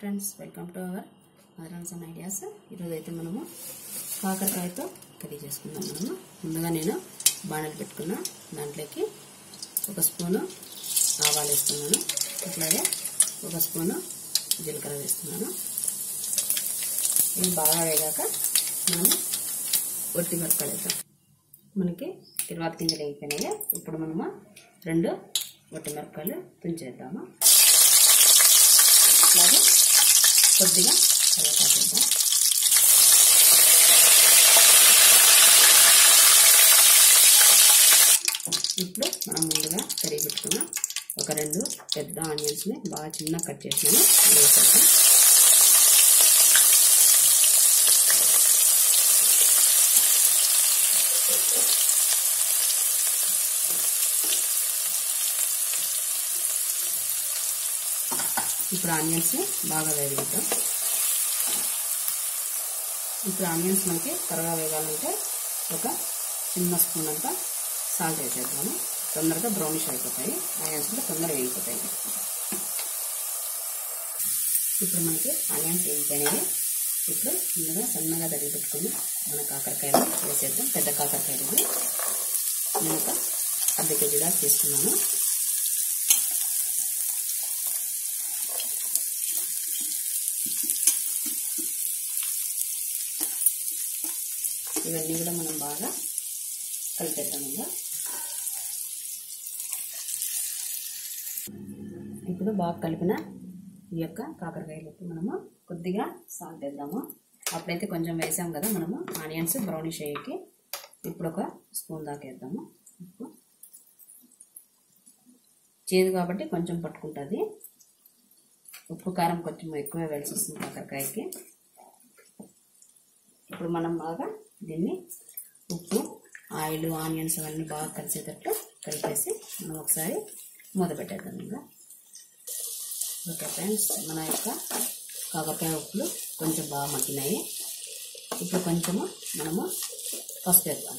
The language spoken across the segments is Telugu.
ఫ్రెండ్స్ వెల్కమ్ టు అవర్ మదరాన్స్ అండ్ ఐడియాస్ ఈరోజు అయితే మనము కాకరకాయతో కర్రీ చేసుకుందాం మనము ముందుగా నేను బాణలు పెట్టుకున్నా దాంట్లోకి ఒక స్పూను ఆవాలు వేస్తున్నాను అట్లాగే ఒక స్పూను జీలకర్ర వేస్తున్నాను ఇవి బాగా వేగాక మనము ఒట్టి మిరపకాయలు వేద్దాం మనకి తిరువాత గింజలు అయిపోయినాయి ఇప్పుడు మనము రెండు ఒట్టి మిరపకాయలు తుంచేద్దాము అట్లాగే కొద్దిగా కరివేపాకు వేద్దాం ఇప్పుడు మనం ముందుగా కరిగి పెట్టుకున్న ఒక రెండు పెద్ద ఆనియన్స్ని బాగా చిన్న కట్ చేసినాను వేసేద్దాం ఇప్పుడు ఆనియన్స్ని బాగా వేగిద్దాం ఇప్పుడు ఆనియన్స్ మనకి త్వరగా వేగాలంటే ఒక చిన్న స్పూన్ అంతా సాల్ట్ వేసేద్దాము తొందరగా బ్రౌనిష్ అయిపోతాయి ఆనియన్స్ కూడా తొందరగా వేగిపోతాయి ఇప్పుడు మనకి ఆనియన్స్ వేగిపోయినాయి ఇప్పుడు ముందుగా సన్నగా తరిగి పెట్టుకుని మన కాకరకాయలు వేసేద్దాం పెద్ద కాకరకాయలు ఇవి నేను ఒక అర్ధ కేజీ దాకా తీసుకున్నాను ఇవన్నీ కూడా మనం బాగా కలిపేద్దాం ఇంకా ఇప్పుడు బాగా కలిపిన ఈ యొక్క కాకరకాయలకి మనము కొద్దిగా సాల్ట్ వేద్దాము అప్పుడైతే కొంచెం వేసాం కదా మనము ఆనియన్స్ బ్రౌనిష్ అయ్యేకి ఇప్పుడు ఒక స్పూన్ దాకా వేద్దాము ఉప్పు చేదు కాబట్టి కొంచెం పట్టుకుంటుంది ఉప్పు కారం కొంచెం ఎక్కువ వేయాల్సి వస్తుంది కాకరకాయకి ఇప్పుడు మనం బాగా దీన్ని ఉప్పు ఆయిల్ ఆనియన్స్ అవన్నీ బాగా కలిసేటట్టు కలిపేసి మనం ఒకసారి మూత పెట్టేద్దాం ఇంకా ఓకే ఫ్రెండ్స్ మన యొక్క కాకరకాయ ఉప్పులు కొంచెం బాగా మగ్గినాయి ఇప్పుడు కొంచెము మనము పసుపు వేద్దాం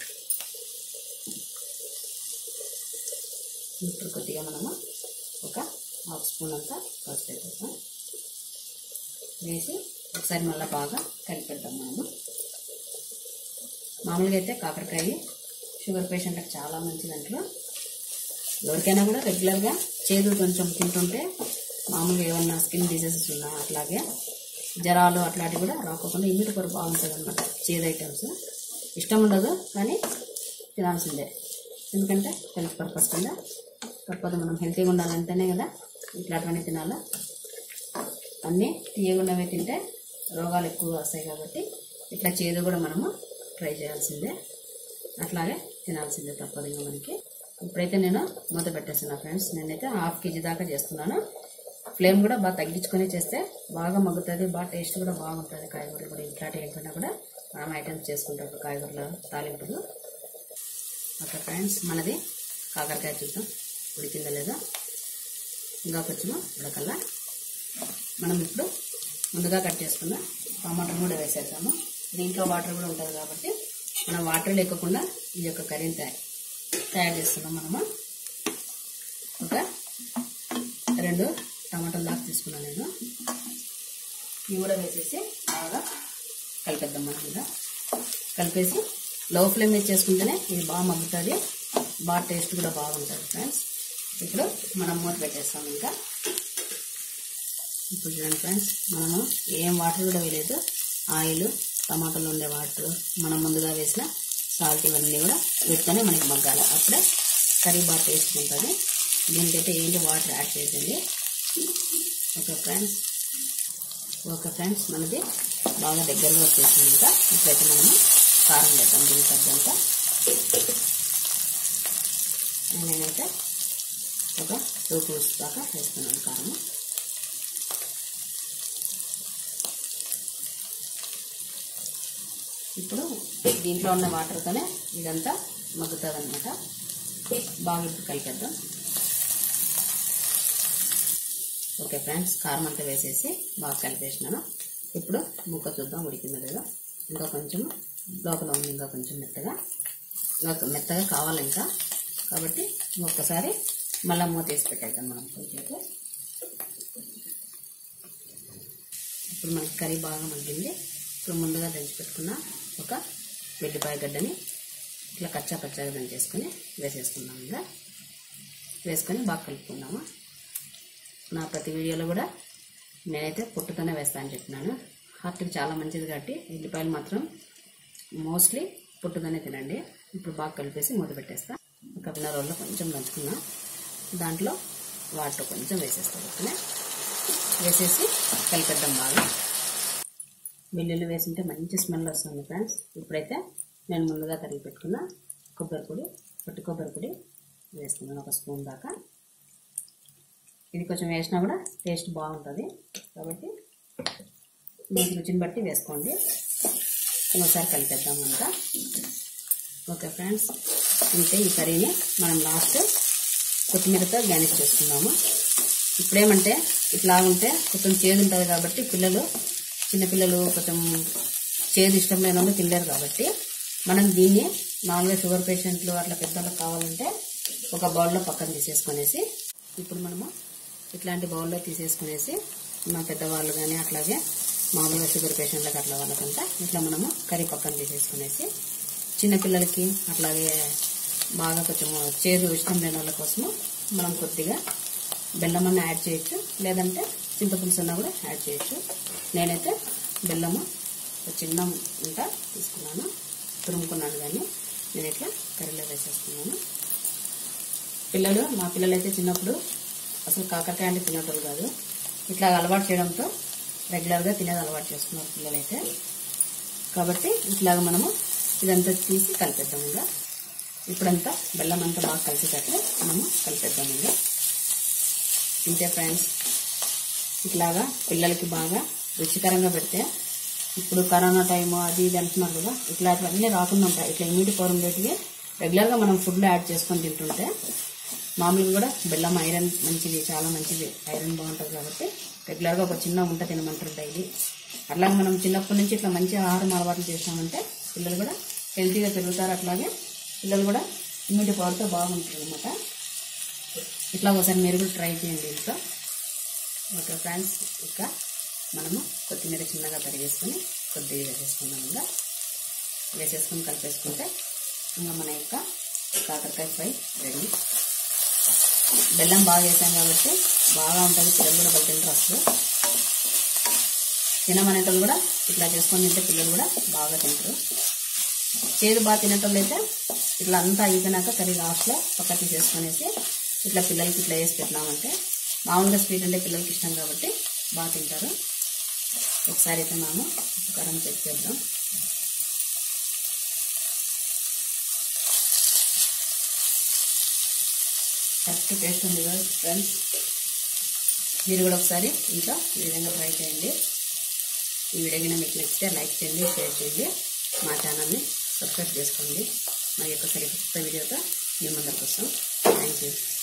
ఇప్పుడు కొద్దిగా మనము ఒక హాఫ్ స్పూన్ అంతా పసుపు వేసేద్దాం వేసి ఒకసారి మళ్ళీ బాగా కలిపేద్దాం మనము మామూలుగా అయితే కాకరకాయ షుగర్ పేషెంట్లకు చాలా మంచి దాంట్లో ఎవరికైనా కూడా రెగ్యులర్గా చేదు కొంచెం తింటుంటే మామూలుగా ఏమన్నా స్కిన్ డిసీజెస్ ఉన్నా అట్లాగే జ్వరాలు అట్లాంటివి కూడా రాకోకుండా ఇమ్యూనిటీ పవర్ బాగుంటుంది అనమాట చేదు ఐటమ్స్ ఇష్టం ఉండదు కానీ తినాల్సిందే ఎందుకంటే హెల్త్ పర్పస్ కింద తప్పదు మనం హెల్తీగా ఉండాలంటేనే కదా ఇట్లాంటివన్నీ తినాలా అన్నీ తీయగుండవే తింటే రోగాలు ఎక్కువ వస్తాయి కాబట్టి ఇట్లా చేదు కూడా మనము ట్రై చేయాల్సిందే అట్లాగే తినాల్సిందే తప్పదు ఇంకా మనకి ఇప్పుడైతే నేను మూత పెట్టేస్తున్నా ఫ్రెండ్స్ నేనైతే హాఫ్ కేజీ దాకా చేస్తున్నాను ఫ్లేమ్ కూడా బాగా తగ్గించుకొని చేస్తే బాగా మగ్గుతుంది బాగా టేస్ట్ కూడా బాగుంటుంది కాయగూరలు కూడా ఇట్లాంటి ఏంటన్నా కూడా మనం ఐటమ్స్ చేసుకుంటాం కాయగూరల తాలింపులు ఓకే ఫ్రెండ్స్ మనది కాకరకాయ చూద్దాం ఉడికిందా లేదా ఇంకా కొంచెం ఉడకల్లా మనం ఇప్పుడు ముందుగా కట్ చేసుకున్న టమాటా కూడా వేసేద్దాము దీంట్లో వాటర్ కూడా ఉంటుంది కాబట్టి మనం వాటర్ లేకుండా ఈ యొక్క కర్రీని తయారు తయారు చేస్తున్నాం మనము ఒక రెండు టమాటాలు దాకా తీసుకున్నాను నేను ఇవి కూడా వేసేసి బాగా కలిపేద్దాం మనం ఇలా కలిపేసి లో ఫ్లేమ్ మీద చేసుకుంటేనే ఇది బాగా మగ్గుతుంది బాగా టేస్ట్ కూడా బాగుంటుంది ఫ్రెండ్స్ ఇప్పుడు మనం మూత పెట్టేస్తాం ఇంకా ఇప్పుడు చూడండి ఫ్రెండ్స్ మనము ఏం వాటర్ కూడా వేయలేదు ఆయిల్ టమాటాలు ఉండే వాటర్ మనం ముందుగా వేసిన సాల్ట్ ఇవన్నీ కూడా వీటితోనే మనకి మగ్గాలి అప్పుడే కర్రీ బాగా టేస్ట్ ఉంటుంది దీనికైతే ఏంటి వాటర్ యాడ్ చేయండి ఓకే ఫ్రెండ్స్ ఓకే ఫ్రెండ్స్ మనది బాగా దగ్గరగా వచ్చేసింది ఇంకా ఇప్పుడైతే మనము కారం వేద్దాం దీనికి తగ్గంతా నేనైతే ఒక టూ టూస్ దాకా వేస్తున్నాను కారము ఇప్పుడు దీంట్లో ఉన్న వాటర్తోనే ఇదంతా మగ్గుతుంది అనమాట బాగా ఇప్పుడు కలిపేద్దాం ఓకే ఫ్రెండ్స్ కారం అంతా వేసేసి బాగా కలిపేసినాను ఇప్పుడు ముక్క చూద్దాం ఉడికిందో లేదో ఇంకా కొంచెం లోపల ఉంది ఇంకా కొంచెం మెత్తగా ఇంకా మెత్తగా కావాలి ఇంకా కాబట్టి ఒక్కసారి మళ్ళీ మూత వేసి పెట్టేద్దాం మనం కొంచెం ఇప్పుడు మనకి కర్రీ బాగా మగ్గింది ఇప్పుడు ముందుగా దంచి పెట్టుకున్న ఒక వెల్లిపాయ గడ్డని ఇట్లా కచ్చా పచ్చాగా దంచేసుకొని వేసేసుకుందాం ఇంకా వేసుకొని బాగా కలుపుకుందాము నా ప్రతి వీడియోలో కూడా నేనైతే పొట్టుతోనే వేస్తాను చెప్పినాను హార్ట్కి చాలా మంచిది కాబట్టి ఉల్లిపాయలు మాత్రం మోస్ట్లీ పొట్టుతోనే తినండి ఇప్పుడు బాగా కలిపేసి మూత పెట్టేస్తా ఒక రోజులో కొంచెం దంచుకున్నా దాంట్లో వాటర్ కొంచెం వేసేస్తాం ఓకేనా వేసేసి కలిపేద్దాం బాగా వెల్లుల్లి వేసింటే మంచి స్మెల్ వస్తుంది ఫ్రెండ్స్ ఇప్పుడైతే నేను ముందుగా తరిగి పెట్టుకున్న కొబ్బరి పొడి పొట్టి కొబ్బరి పొడి వేస్తున్నాను ఒక స్పూన్ దాకా ఇది కొంచెం వేసినా కూడా టేస్ట్ బాగుంటుంది కాబట్టి మీకు రుచిని బట్టి వేసుకోండి ఒకసారి కలిపేద్దాం అంతా ఓకే ఫ్రెండ్స్ ఇంతే ఈ కర్రీని మనం లాస్ట్ కొత్తిమీరతో గార్నిష్ చేసుకుందాము ఇప్పుడేమంటే ఇట్లా ఉంటే కొంచెం చేదు ఉంటుంది కాబట్టి పిల్లలు చిన్నపిల్లలు కొంచెం చేదు ఇష్టం లేని వాళ్ళు తినలేరు కాబట్టి మనం దీన్ని మామూలుగా షుగర్ పేషెంట్లు అట్లా పెద్దవాళ్ళకి కావాలంటే ఒక బౌల్లో పక్కన తీసేసుకునేసి ఇప్పుడు మనము ఇట్లాంటి బౌల్లో తీసేసుకునేసి మా పెద్దవాళ్ళు కానీ అట్లాగే మామూలుగా షుగర్ పేషెంట్లకు అట్లా వాళ్ళకంతా ఇట్లా మనము కర్రీ పక్కన తీసేసుకునేసి చిన్నపిల్లలకి అట్లాగే బాగా కొంచెం చేదు ఇష్టం లేని వాళ్ళ కోసము మనం కొద్దిగా బెల్లం అన్న యాడ్ చేయొచ్చు లేదంటే చింతపులుసు అన్న కూడా యాడ్ చేయొచ్చు నేనైతే బెల్లము ఒక చిన్న ఉంట తీసుకున్నాను తురుముకున్నాను కానీ నేను ఇట్లా కర్రీలో వేసేసుకున్నాను పిల్లలు మా పిల్లలు అయితే చిన్నప్పుడు అసలు కాకరకాయ అంటే తినేటోళ్ళు కాదు ఇట్లా అలవాటు చేయడంతో రెగ్యులర్గా తినేది అలవాటు చేసుకున్నారు పిల్లలైతే కాబట్టి ఇట్లాగ మనము ఇదంతా తీసి కలిపేద్దాం ఇంకా ఇప్పుడంతా బెల్లం అంతా బాగా కలిసేటట్లు మనము కలిపేద్దాం ఇంకా ఇంతే ఫ్రెండ్స్ ఇట్లాగా పిల్లలకి బాగా రుచికరంగా పెడితే ఇప్పుడు కరోనా టైము అది ఇది అంటున్నారు కదా ఇట్లాంటివన్నీ రాకుండా ఉంటాయి ఇట్లా ఇమ్యూనిటీ పవర్ ఉండేటివి రెగ్యులర్గా మనం ఫుడ్లో యాడ్ చేసుకొని తింటుంటే మామూలుగా కూడా బెల్లం ఐరన్ మంచిది చాలా మంచిది ఐరన్ బాగుంటుంది కాబట్టి రెగ్యులర్గా ఒక చిన్న ఉంట తినమంటారు డైలీ అట్లాగే మనం చిన్నప్పటి నుంచి ఇట్లా మంచి ఆహారం అలవాట్లు చేసినామంటే పిల్లలు కూడా హెల్తీగా పెరుగుతారు అట్లాగే పిల్లలు కూడా ఇమ్యూనిటీ పవర్తో బాగుంటుంది అనమాట ఇట్లా ఒకసారి మీరు కూడా ట్రై చేయండి ఇంట్లో ఓకే ఫ్రెండ్స్ ఇక మనము కొత్తిమీర చిన్నగా తరిగేసుకొని కొద్దిగా వేసేసుకుందాం ఇంకా వేసేసుకొని కలిపేసుకుంటే ఇంకా మన యొక్క కాకరకాయ ఫ్రై రెడీ బెల్లం బాగా వేసాం కాబట్టి బాగా ఉంటుంది పిల్లలు కూడా బయట తింటారు అసలు తినమనేటోళ్ళు కూడా ఇట్లా చేసుకొని తింటే పిల్లలు కూడా బాగా తింటారు చేదు బాగా తినేటోళ్ళు అయితే ఇట్లా అంతా అయిపోయినాక కర్రీ లాస్ట్లో పక్క తీసేసుకునేసి ఇట్లా పిల్లలకి ఇట్లా వేసి పెట్టినామంటే మామూలుగా స్వీట్ అంటే పిల్లలకి ఇష్టం కాబట్టి బాగా తింటారు ఒకసారి అయితే మనము కారం చెక్ చేద్దాం కరెక్ట్ టేస్ట్ ఉంది కదా ఫ్రెండ్స్ మీరు కూడా ఒకసారి ఇంట్లో ఈ విధంగా ట్రై చేయండి ఈ వీడియో కనుక మీకు నచ్చితే లైక్ చేయండి షేర్ చేయండి మా ఛానల్ని సబ్స్క్రైబ్ చేసుకోండి మరి యొక్క సరికొత్త వీడియోతో మీ ముందరికి వస్తాం థ్యాంక్ యూ